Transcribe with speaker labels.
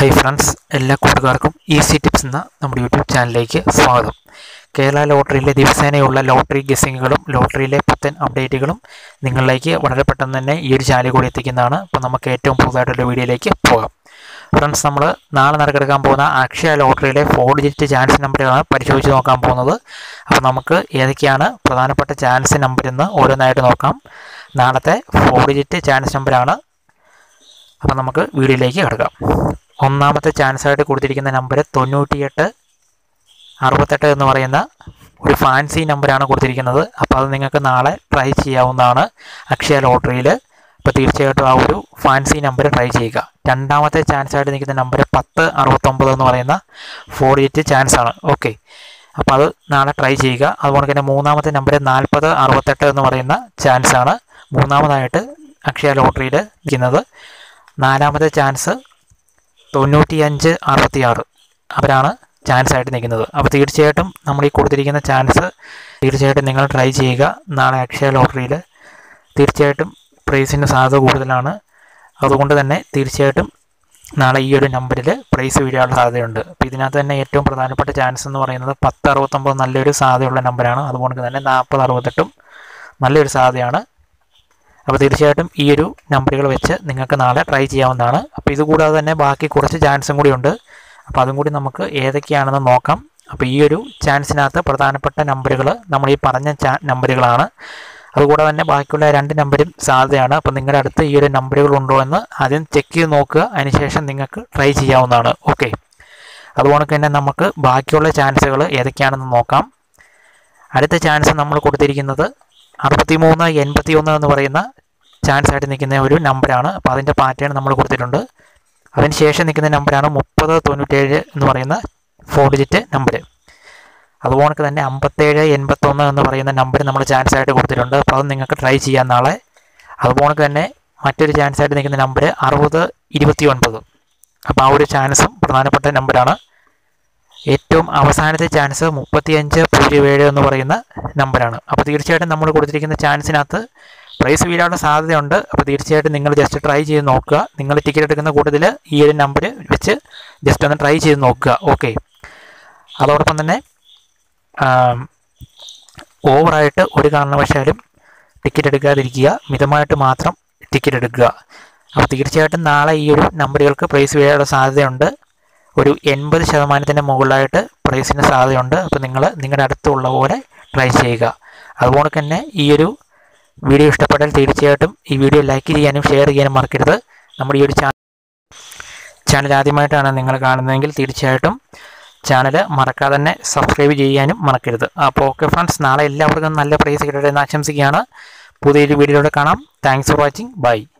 Speaker 1: hi friends എല്ലാ കൂട്ടുകാർക്കും easy tips എന്ന നമ്മുടെ യൂട്യൂബ് ചാനലിലേക്ക് സ്വാഗതം കേരള ലോട്ടറിയിലെ ദിവസേനയുള്ള ലോട്ടറി ഗെസ്സിങ്ങുകളും ലോട്ടറിയിലെ പുത്തൻ അപ്ഡേറ്റുകളും നിങ്ങളിലേക്ക് വളരെ പെട്ടെന്ന് തന്നെ ഈ ഒരു ചാനൽ കൂടി എത്തിക്കുന്നതാണ് അപ്പോൾ നമുക്ക് ഏറ്റവും പുതുതായിട്ടുള്ള വീഡിയോയിലേക്ക് പോകാം ഫ്രണ്ട്സ് നമ്മൾ നാളെ നടക്കെടുക്കാൻ പോകുന്ന അക്ഷയ ലോട്ടറിയിലെ ഫോർ ഡിജിറ്റ് ചാൻസ് നമ്പറുകളാണ് പരിശോധിച്ച് നോക്കാൻ പോകുന്നത് അപ്പോൾ നമുക്ക് ഏതൊക്കെയാണ് പ്രധാനപ്പെട്ട ചാൻസ് നമ്പർ എന്ന് ഓരോന്നായിട്ട് നോക്കാം നാളത്തെ ഫോർ ഡിജിറ്റ് ചാൻസ് നമ്പറാണ് അപ്പോൾ നമുക്ക് വീഡിയോയിലേക്ക് കിടക്കാം ഒന്നാമത്തെ ചാൻസ് ആയിട്ട് കൊടുത്തിരിക്കുന്ന നമ്പർ തൊണ്ണൂറ്റിയെട്ട് അറുപത്തെട്ട് എന്ന് പറയുന്ന ഒരു ഫാൻസി നമ്പറാണ് കൊടുത്തിരിക്കുന്നത് അപ്പോൾ അത് നിങ്ങൾക്ക് നാളെ ട്രൈ ചെയ്യാവുന്നതാണ് അക്ഷയ ലോട്ടറിയിൽ അപ്പോൾ തീർച്ചയായിട്ടും ആ ഒരു ഫാൻസി നമ്പർ ട്രൈ ചെയ്യുക രണ്ടാമത്തെ ചാൻസ് ആയിട്ട് നിൽക്കുന്ന നമ്പർ പത്ത് അറുപത്തൊമ്പത് എന്ന് പറയുന്ന ഫോർ ഡിജിറ്റ് ചാൻസ് ആണ് ഓക്കെ അപ്പോൾ അത് നാളെ ട്രൈ ചെയ്യുക അതുപോലെ തന്നെ മൂന്നാമത്തെ നമ്പർ നാൽപ്പത് അറുപത്തെട്ട് എന്ന് പറയുന്ന ചാൻസ് ആണ് മൂന്നാമതായിട്ട് അക്ഷയ ലോട്ടറിയിൽ നിൽക്കുന്നത് നാലാമത്തെ ചാൻസ് തൊണ്ണൂറ്റിയഞ്ച് അറുപത്തിയാറ് അവരാണ് ചാൻസ് ആയിട്ട് നിൽക്കുന്നത് അപ്പോൾ തീർച്ചയായിട്ടും നമ്മൾ ഈ കൊടുത്തിരിക്കുന്ന ചാൻസ് തീർച്ചയായിട്ടും നിങ്ങൾ ട്രൈ ചെയ്യുക നാളെ അക്ഷയ ലോട്ടറിയിൽ തീർച്ചയായിട്ടും പ്രൈസിന് സാധ്യത കൂടുതലാണ് അതുകൊണ്ട് തന്നെ തീർച്ചയായിട്ടും നാളെ ഈ ഒരു നമ്പറിൽ പ്രൈസ് വീഴാനുള്ള സാധ്യതയുണ്ട് അപ്പോൾ ഇതിനകത്ത് തന്നെ ഏറ്റവും പ്രധാനപ്പെട്ട ചാൻസ് എന്ന് പറയുന്നത് പത്ത് അറുപത്തൊമ്പത് നല്ലൊരു സാധ്യതയുള്ള നമ്പറാണ് അതുകൊണ്ട് തന്നെ നാൽപ്പത് അറുപത്തെട്ടും നല്ലൊരു സാധ്യതയാണ് അപ്പോൾ തീർച്ചയായിട്ടും ഈ ഒരു നമ്പറുകൾ വെച്ച് നിങ്ങൾക്ക് നാളെ ട്രൈ ചെയ്യാവുന്നതാണ് അപ്പോൾ ഇതുകൂടാതെ തന്നെ ബാക്കി കുറച്ച് ചാൻസും കൂടി ഉണ്ട് അപ്പോൾ അതും കൂടി നമുക്ക് ഏതൊക്കെയാണെന്ന് നോക്കാം അപ്പോൾ ഈ ഒരു ചാൻസിനകത്ത് പ്രധാനപ്പെട്ട നമ്പറുകൾ നമ്മൾ ഈ പറഞ്ഞ ചാ നമ്പറുകളാണ് അതുകൂടാതെ തന്നെ ബാക്കിയുള്ള രണ്ട് നമ്പരും സാധ്യതയാണ് അപ്പോൾ നിങ്ങളുടെ അടുത്ത് ഈ ഒരു നമ്പറുകൾ ഉണ്ടോ എന്ന് ആദ്യം ചെക്ക് ചെയ്ത് നോക്കുക അതിനുശേഷം നിങ്ങൾക്ക് ട്രൈ ചെയ്യാവുന്നതാണ് ഓക്കെ അതുപോലെ തന്നെ നമുക്ക് ബാക്കിയുള്ള ചാൻസുകൾ ഏതൊക്കെയാണെന്ന് നോക്കാം അടുത്ത ചാൻസ് നമ്മൾ കൊടുത്തിരിക്കുന്നത് അറുപത്തി മൂന്ന് എൺപത്തി ഒന്ന് എന്ന് പറയുന്ന ചാൻസ് ആയിട്ട് നിൽക്കുന്ന ഒരു നമ്പറാണ് അപ്പോൾ അതിൻ്റെ പാറ്റേൺ നമ്മൾ കൊടുത്തിട്ടുണ്ട് അതിന് ശേഷം നിൽക്കുന്ന നമ്പറാണ് മുപ്പത് തൊണ്ണൂറ്റേഴ് എന്ന് പറയുന്ന ഫോർ ഡിജിറ്റ് നമ്പർ അതുപോലെ തന്നെ അമ്പത്തേഴ് എൺപത്തൊന്ന് എന്ന് പറയുന്ന നമ്പർ നമ്മൾ ചാൻസ് ആയിട്ട് കൊടുത്തിട്ടുണ്ട് അപ്പോൾ അത് നിങ്ങൾക്ക് ട്രൈ ചെയ്യാം നാളെ അതുപോലെ തന്നെ മറ്റൊരു ചാൻസ് ആയിട്ട് നിൽക്കുന്ന നമ്പർ അറുപത് ഇരുപത്തി ഒൻപത് അപ്പോൾ ആ ഒരു ചാൻസും പ്രധാനപ്പെട്ട നമ്പറാണ് ഏറ്റവും അവസാനത്തെ ചാൻസ് മുപ്പത്തിയഞ്ച് പൂജ്യം ഏഴ് എന്ന് പറയുന്ന നമ്പറാണ് അപ്പോൾ തീർച്ചയായിട്ടും നമ്മൾ കൊടുത്തിരിക്കുന്ന ചാൻസിനകത്ത് പ്രൈസ് വീഴാനുള്ള സാധ്യതയുണ്ട് അപ്പോൾ തീർച്ചയായിട്ടും നിങ്ങൾ ജസ്റ്റ് ട്രൈ ചെയ്ത് നോക്കുക നിങ്ങൾ ടിക്കറ്റ് എടുക്കുന്ന കൂട്ടത്തിൽ ഈ ഒരു നമ്പർ വെച്ച് ജസ്റ്റ് ഒന്ന് ട്രൈ ചെയ്ത് നോക്കുക ഓക്കെ അതോടൊപ്പം തന്നെ ഓവറായിട്ട് ഒരു കാരണവശാലും ടിക്കറ്റ് എടുക്കാതിരിക്കുക മിതമായിട്ട് മാത്രം ടിക്കറ്റ് എടുക്കുക അപ്പോൾ തീർച്ചയായിട്ടും നാളെ ഈ ഒരു നമ്പറുകൾക്ക് പ്രൈസ് വീഴാനുള്ള സാധ്യതയുണ്ട് ഒരു എൺപത് ശതമാനത്തിൻ്റെ മുകളിലായിട്ട് പ്രൈസിന് സാധ്യതയുണ്ട് അപ്പോൾ നിങ്ങൾ നിങ്ങളുടെ അടുത്തുള്ള പോലെ ട്രൈ ചെയ്യുക അതുപോലെ തന്നെ ഈ ഒരു വീഡിയോ ഇഷ്ടപ്പെട്ടാൽ തീർച്ചയായിട്ടും ഈ വീഡിയോ ലൈക്ക് ചെയ്യാനും ഷെയർ ചെയ്യാനും മറക്കരുത് നമ്മുടെ ഈ ഒരു ചാനൽ ചാനൽ ആദ്യമായിട്ടാണ് നിങ്ങൾ കാണുന്നതെങ്കിൽ തീർച്ചയായിട്ടും ചാനൽ മറക്കാതെ തന്നെ സബ്സ്ക്രൈബ് ചെയ്യാനും മറക്കരുത് അപ്പോൾ ഓക്കെ ഫ്രണ്ട്സ് നാളെ എല്ലാവർക്കും നല്ല പ്രൈസ് കിട്ടട്ടെ എന്ന് ആശംസിക്കുകയാണ് പുതിയൊരു വീഡിയോയിലൂടെ കാണാം താങ്ക്സ് ഫോർ വാച്ചിങ് ബൈ